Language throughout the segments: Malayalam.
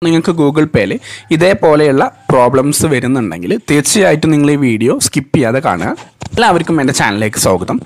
നിങ്ങൾക്ക് ഗൂഗിൾ പേയിൽ ഇതേപോലെയുള്ള പ്രോബ്ലംസ് വരുന്നുണ്ടെങ്കിൽ തീർച്ചയായിട്ടും നിങ്ങൾ ഈ വീഡിയോ സ്കിപ്പ് ചെയ്യാതെ കാണുക എല്ലാവർക്കും എൻ്റെ ചാനലിലേക്ക് സ്വാഗതം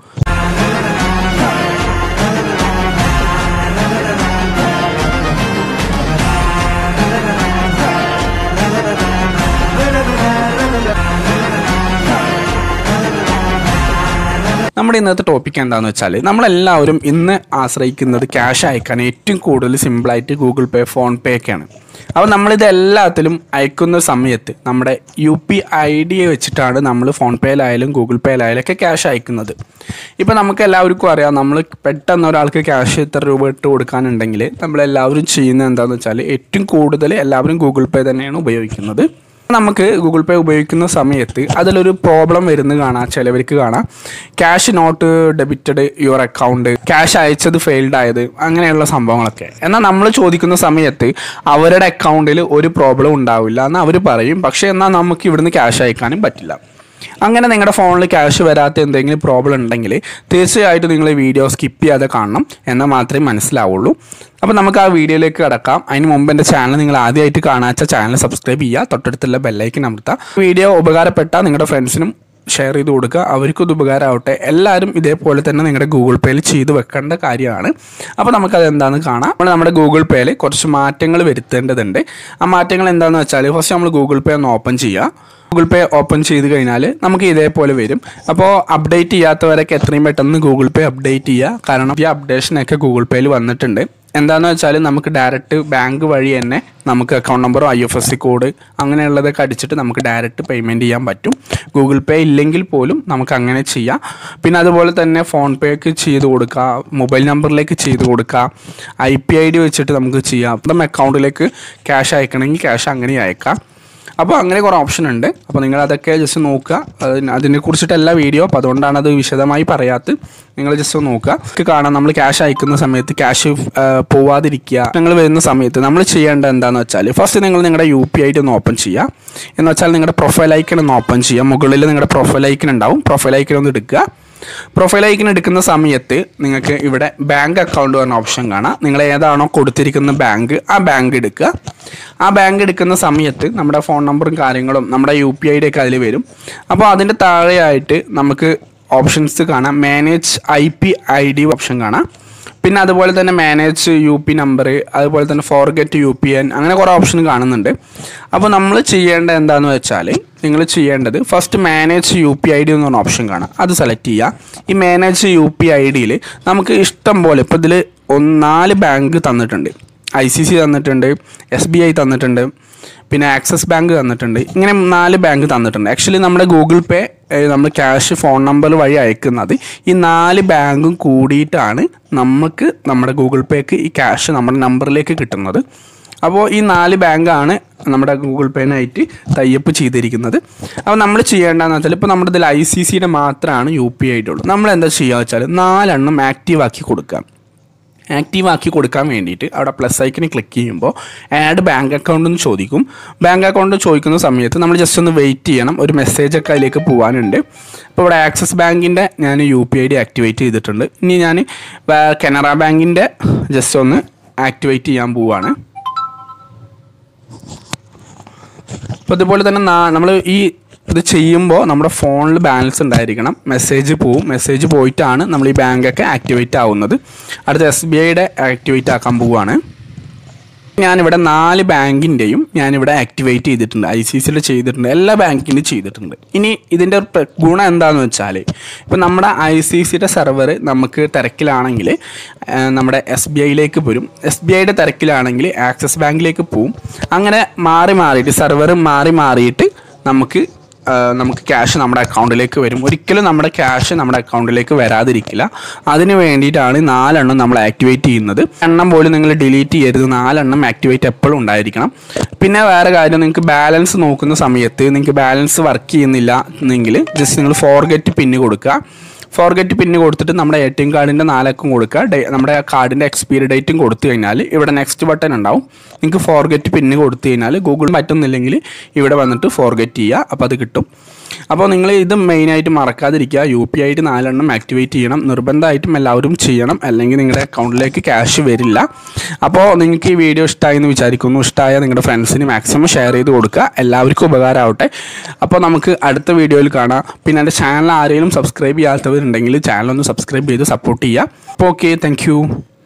നമ്മുടെ ഇന്നത്തെ ടോപ്പിക് എന്താണെന്ന് വെച്ചാൽ നമ്മളെല്ലാവരും ഇന്ന് ആശ്രയിക്കുന്നത് ക്യാഷ് അയക്കാൻ ഏറ്റവും കൂടുതൽ സിമ്പിളായിട്ട് ഗൂഗിൾ പേ ഫോൺ പേ ഒക്കെയാണ് അപ്പോൾ നമ്മളിത് എല്ലാത്തിലും അയക്കുന്ന സമയത്ത് നമ്മുടെ യു പി ഐ ഡി വെച്ചിട്ടാണ് നമ്മൾ ഫോൺ പേയിലായാലും ഗൂഗിൾ പേയിലായാലും ഒക്കെ ക്യാഷ് അയക്കുന്നത് ഇപ്പോൾ നമുക്ക് എല്ലാവർക്കും അറിയാം നമ്മൾ പെട്ടെന്ന് ഒരാൾക്ക് ക്യാഷ് ഇത്ര രൂപ ഇട്ട് കൊടുക്കാനുണ്ടെങ്കിൽ നമ്മളെല്ലാവരും ചെയ്യുന്നത് എന്താണെന്ന് വെച്ചാൽ ഏറ്റവും കൂടുതൽ എല്ലാവരും ഗൂഗിൾ പേ തന്നെയാണ് ഉപയോഗിക്കുന്നത് നമുക്ക് ഗൂഗിൾ പേ ഉപയോഗിക്കുന്ന സമയത്ത് അതിലൊരു പ്രോബ്ലം വരുന്നത് കാണാം ചിലവർക്ക് കാണാം cash note debited your account cash അയച്ചത് ഫെയിൽഡ് ആയത് അങ്ങനെയുള്ള സംഭവങ്ങളൊക്കെ എന്നാൽ നമ്മൾ ചോദിക്കുന്ന സമയത്ത് അവരുടെ അക്കൗണ്ടിൽ ഒരു പ്രോബ്ലം ഉണ്ടാവില്ല എന്ന് അവർ പറയും പക്ഷേ എന്നാൽ നമുക്ക് ഇവിടുന്ന് ക്യാഷ് അയക്കാനും പറ്റില്ല അങ്ങനെ നിങ്ങളുടെ ഫോണിൽ ക്യാഷ് വരാത്ത എന്തെങ്കിലും പ്രോബ്ലം ഉണ്ടെങ്കിൽ തീർച്ചയായിട്ടും നിങ്ങൾ ഈ വീഡിയോ സ്കിപ്പ് ചെയ്യാതെ കാണണം എന്നാൽ മാത്രമേ മനസ്സിലാവുള്ളൂ അപ്പോൾ നമുക്ക് ആ വീഡിയോയിലേക്ക് കിടക്കാം അതിന് മുമ്പ് എൻ്റെ ചാനൽ നിങ്ങൾ ആദ്യമായിട്ട് കാണാച്ച ചാനൽ സബ്സ്ക്രൈബ് ചെയ്യുക തൊട്ടടുത്തുള്ള ബെല്ലൈക്കൻ അമർത്തുക വീഡിയോ ഉപകാരപ്പെട്ടാൽ നിങ്ങളുടെ ഫ്രണ്ട്സിനും ഷെയർ ചെയ്ത് കൊടുക്കുക അവർക്കും ഇത് ഉപകാരമാവട്ടെ എല്ലാവരും ഇതേപോലെ തന്നെ നിങ്ങളുടെ ഗൂഗിൾ പേയിൽ ചെയ്ത് വെക്കേണ്ട കാര്യമാണ് അപ്പോൾ നമുക്കത് എന്താണെന്ന് കാണാം നമ്മൾ നമ്മുടെ ഗൂഗിൾ പേയിൽ കുറച്ച് മാറ്റങ്ങൾ വരുത്തേണ്ടതുണ്ട് ആ മാറ്റങ്ങൾ എന്താണെന്ന് വെച്ചാൽ ഫസ്റ്റ് നമ്മൾ ഗൂഗിൾ പേ ഒന്ന് ഓപ്പൺ ചെയ്യുക ഗൂഗിൾ പേ ഓപ്പൺ ചെയ്ത് കഴിഞ്ഞാൽ നമുക്ക് ഇതേപോലെ വരും അപ്പോൾ അപ്ഡേറ്റ് ചെയ്യാത്തവരൊക്കെ എത്രയും പെട്ടെന്ന് ഗൂഗിൾ പേ അപ്ഡേറ്റ് ചെയ്യുക കാരണം ഈ അപ്ഡേഷനൊക്കെ ഗൂഗിൾ പേയിൽ വന്നിട്ടുണ്ട് എന്താണെന്ന് വെച്ചാൽ നമുക്ക് ഡയറക്റ്റ് ബാങ്ക് വഴി തന്നെ നമുക്ക് അക്കൗണ്ട് നമ്പറോ I F S C code അങ്ങനെയുള്ളതൊക്കെ അടിച്ചിട്ട് നമുക്ക് ഡയറക്റ്റ് പേയ്മെൻറ്റ് ചെയ്യാൻ പറ്റും ഗൂഗിൾ പേ ഇല്ലെങ്കിൽ പോലും നമുക്ക് അങ്ങനെ ചെയ്യാം പിന്നെ അതുപോലെ തന്നെ ഫോൺ പേക്ക് ചെയ്ത് കൊടുക്കുക മൊബൈൽ നമ്പറിലേക്ക് ചെയ്ത് കൊടുക്കുക ഐ പി ഐ ഡി വെച്ചിട്ട് നമുക്ക് ചെയ്യാം അപ്പം അക്കൗണ്ടിലേക്ക് ക്യാഷ് അയക്കണമെങ്കിൽ ക്യാഷ് അങ്ങനെ അയക്കാം അപ്പോൾ അങ്ങനെ കുറേ ഓപ്ഷൻ ഉണ്ട് അപ്പോൾ നിങ്ങൾ അതൊക്കെ ജസ്റ്റ് നോക്കുക അതിന് അതിനെ കുറിച്ചിട്ടല്ല വീഡിയോ അപ്പോൾ അതുകൊണ്ടാണ് അത് വിശദമായി പറയാത്തത് നിങ്ങൾ ജസ്റ്റ് ഒന്ന് നോക്കുക നിങ്ങൾക്ക് കാണാം നമ്മൾ ക്യാഷ് അയക്കുന്ന സമയത്ത് ക്യാഷ് പോവാതിരിക്കുക നിങ്ങൾ വരുന്ന സമയത്ത് നമ്മൾ ചെയ്യേണ്ടത് എന്താണെന്ന് വെച്ചാൽ ഫസ്റ്റ് നിങ്ങൾ നിങ്ങളുടെ യു പി ഐ ഡി ഒന്ന് ഓപ്പൺ ചെയ്യുക എന്ന് വെച്ചാൽ നിങ്ങളുടെ പ്രൊഫൈൽ ഐക്കൺ ഒന്ന് ഓപ്പൺ ചെയ്യുക മുകളിൽ നിങ്ങളുടെ പ്രൊഫൈൽ ഐക്കൺ ഉണ്ടാവും പ്രൊഫൈൽ ഐക്കൺ ഒന്ന് എടുക്കുക പ്രൊഫൈൽ ഐക്കൺ എടുക്കുന്ന സമയത്ത് നിങ്ങൾക്ക് ഇവിടെ ബാങ്ക് അക്കൗണ്ട് പറഞ്ഞ ഓപ്ഷൻ കാണാം നിങ്ങൾ ഏതാണോ കൊടുത്തിരിക്കുന്ന ബാങ്ക് ആ ബാങ്ക് എടുക്കുക ആ ബാങ്ക് എടുക്കുന്ന സമയത്ത് നമ്മുടെ ഫോൺ നമ്പറും കാര്യങ്ങളും നമ്മുടെ യു പി ഐ ഡി ഒക്കെ അതിൽ വരും അപ്പോൾ അതിൻ്റെ താഴെയായിട്ട് നമുക്ക് ഓപ്ഷൻസ് കാണാം manage I P I D option കാണാം പിന്നെ അതുപോലെ തന്നെ മാനേജ് യു പി നമ്പർ അതുപോലെ തന്നെ ഫോർഗെറ്റ് യു പി എൻ അങ്ങനെ കുറേ ഓപ്ഷൻ കാണുന്നുണ്ട് അപ്പോൾ നമ്മൾ ചെയ്യേണ്ടത് എന്താണെന്ന് വെച്ചാൽ നിങ്ങൾ ചെയ്യേണ്ടത് first manage U P I D എന്ന് പറഞ്ഞ ഓപ്ഷൻ കാണാം അത് സെലക്ട് ചെയ്യുക ഈ മാനേജ് യു പി ഐ ഡിയിൽ നമുക്ക് ഇഷ്ടം പോലെ ഇപ്പോൾ ഇതിൽ നാല് ബാങ്ക് തന്നിട്ടുണ്ട് ഐ സി സി തന്നിട്ടുണ്ട് എസ് ബി ഐ തന്നിട്ടുണ്ട് പിന്നെ ആക്സിസ് ബാങ്ക് തന്നിട്ടുണ്ട് ഇങ്ങനെ നാല് ബാങ്ക് തന്നിട്ടുണ്ട് ആക്ച്വലി നമ്മുടെ ഗൂഗിൾ പേ നമ്മൾ ക്യാഷ് ഫോൺ നമ്പർ വഴി അയക്കുന്നത് ഈ നാല് ബാങ്കും കൂടിയിട്ടാണ് നമുക്ക് നമ്മുടെ ഗൂഗിൾ പേക്ക് ഈ ക്യാഷ് നമ്മുടെ നമ്പറിലേക്ക് കിട്ടുന്നത് അപ്പോൾ ഈ നാല് ബാങ്കാണ് നമ്മുടെ ഗൂഗിൾ പേനായിട്ട് തയ്യപ്പ് ചെയ്തിരിക്കുന്നത് അപ്പോൾ നമ്മൾ ചെയ്യേണ്ടതെന്ന് വെച്ചാൽ ഇപ്പോൾ നമ്മുടെ ഇതിൽ ഐ സി സിയുടെ മാത്രമാണ് യു പി ഐ ഉള്ളൂ നമ്മൾ എന്താ ചെയ്യുക വെച്ചാൽ നാലെണ്ണം ആക്റ്റീവ് ആക്കി കൊടുക്കുക ആക്റ്റീവ് ആക്കി കൊടുക്കാൻ വേണ്ടിയിട്ട് അവിടെ പ്ലസ് ഐക്കന് ക്ലിക്ക് ചെയ്യുമ്പോൾ ആഡ് ബാങ്ക് അക്കൗണ്ട് എന്ന് ചോദിക്കും ബാങ്ക് അക്കൗണ്ട് ചോദിക്കുന്ന സമയത്ത് നമ്മൾ ജസ്റ്റ് ഒന്ന് വെയിറ്റ് ചെയ്യണം ഒരു മെസ്സേജ് ഒക്കെ അതിലേക്ക് പോകാനുണ്ട് അപ്പോൾ ഇവിടെ ആക്സിസ് ബാങ്കിൻ്റെ ഞാൻ U P I D activate ചെയ്തിട്ടുണ്ട് ഇനി ഞാൻ കനറ ബാങ്കിൻ്റെ ജസ്റ്റ് ഒന്ന് ആക്ടിവേറ്റ് ചെയ്യാൻ പോവുകയാണ് അപ്പോൾ അതുപോലെ തന്നെ നമ്മൾ ഈ ഇത് ചെയ്യുമ്പോൾ നമ്മുടെ ഫോണിൽ ബാലൻസ് ഉണ്ടായിരിക്കണം മെസ്സേജ് പോവും മെസ്സേജ് പോയിട്ടാണ് നമ്മൾ ഈ ബാങ്കൊക്കെ ആക്ടിവേറ്റ് ആവുന്നത് അടുത്ത എസ് ബി ഐയുടെ ആക്ടിവേറ്റ് ആക്കാൻ പോവുകയാണ് ഞാനിവിടെ നാല് ബാങ്കിൻ്റെയും ഞാനിവിടെ ആക്ടിവേറ്റ് ചെയ്തിട്ടുണ്ട് ഐ സി സിയിൽ ചെയ്തിട്ടുണ്ട് എല്ലാ ബാങ്കിൻ്റെയും ചെയ്തിട്ടുണ്ട് ഇനി ഇതിൻ്റെ ഒരു പ്ര- ഗുണം എന്താണെന്ന് വെച്ചാൽ ഇപ്പോൾ നമ്മുടെ ഐ സി സിയുടെ സെർവർ നമുക്ക് തിരക്കിലാണെങ്കിൽ ആ, നമ്മുടെ എസ് ബി ഐയിലേക്ക് വരും എസ് ബി ഐയുടെ തിരക്കിലാണെങ്കിൽ ആക്സിസ് ബാങ്കിലേക്ക് പോവും അങ്ങനെ മാറി മാറിയിട്ട് സെർവർ മാറി മാറിയിട്ട് നമുക്ക് ആ, നമുക്ക് ക്യാഷ് നമ്മുടെ അക്കൗണ്ടിലേക്ക് വരും ഒരിക്കലും നമ്മുടെ ക്യാഷ് നമ്മുടെ അക്കൗണ്ടിലേക്ക് വരാതിരിക്കില്ല അതിന് വേണ്ടിയിട്ടാണ് നാലെണ്ണം നമ്മൾ ആക്ടിവേറ്റ് ചെയ്യുന്നത് എണ്ണം പോലും നിങ്ങൾ ഡിലീറ്റ് ചെയ്യരുത് നാലെണ്ണം ആക്ടിവേറ്റ് എപ്പോഴും ഉണ്ടായിരിക്കണം പിന്നെ വേറെ കാര്യം നിങ്ങൾക്ക് ബാലൻസ് നോക്കുന്ന സമയത്ത് നിങ്ങൾക്ക് ബാലൻസ് വർക്ക് ചെയ്യുന്നില്ല എന്നെങ്കിൽ ജസ്റ്റ് നിങ്ങൾ ഫോർഗെറ്റ് പിന്ന് കൊടുക്കുക ഫോർഗെറ്റ് പിന്ന് കൊടുത്തിട്ട് നമ്മുടെ എ ടി എം കാർഡിൻ്റെ നാലക്കം കൊടുക്കുക ഡേ നമ്മുടെ കാർഡിൻ്റെ എക്സ്പയറി ഡേറ്റും കൊടുത്തു കഴിഞ്ഞാൽ ഇവിടെ നെക്സ്റ്റ് ബട്ടൺ ഉണ്ടാവും നിങ്ങൾക്ക് ഫോർഗെറ്റ് പിന്ന് കൊടുത്തു കഴിഞ്ഞാൽ ഗൂഗിൾ പറ്റുന്നില്ലെങ്കിൽ ഇവിടെ വന്നിട്ട് ഫോർഗെറ്റ് ചെയ്യുക അപ്പോൾ അത് കിട്ടും അപ്പോൾ നിങ്ങൾ ഇത് മെയിനായിട്ട് മറക്കാതിരിക്കുക യു പി ആയിട്ട് നാലെണ്ണം ആക്ടിവേറ്റ് ചെയ്യണം നിർബന്ധമായിട്ടും എല്ലാവരും ചെയ്യണം അല്ലെങ്കിൽ നിങ്ങളുടെ അക്കൗണ്ടിലേക്ക് ക്യാഷ് വരില്ല അപ്പോൾ നിങ്ങൾക്ക് ഈ വീഡിയോ ഇഷ്ടമായി എന്ന് വിചാരിക്കുന്നു ഇഷ്ടമായ നിങ്ങളുടെ ഫ്രണ്ട്സിന് മാക്സിമം ഷെയർ ചെയ്ത് കൊടുക്കുക എല്ലാവർക്കും ഉപകാരമാവട്ടെ അപ്പോൾ നമുക്ക് അടുത്ത വീഡിയോയിൽ കാണാം പിന്നെ എൻ്റെ ചാനൽ ആരെങ്കിലും സബ്സ്ക്രൈബ് ചെയ്യാത്തവരുണ്ടെങ്കിൽ ചാനൽ ഒന്ന് സബ്സ്ക്രൈബ് ചെയ്ത് സപ്പോർട്ട് ചെയ്യുക അപ്പോൾ ഓക്കെ താങ്ക്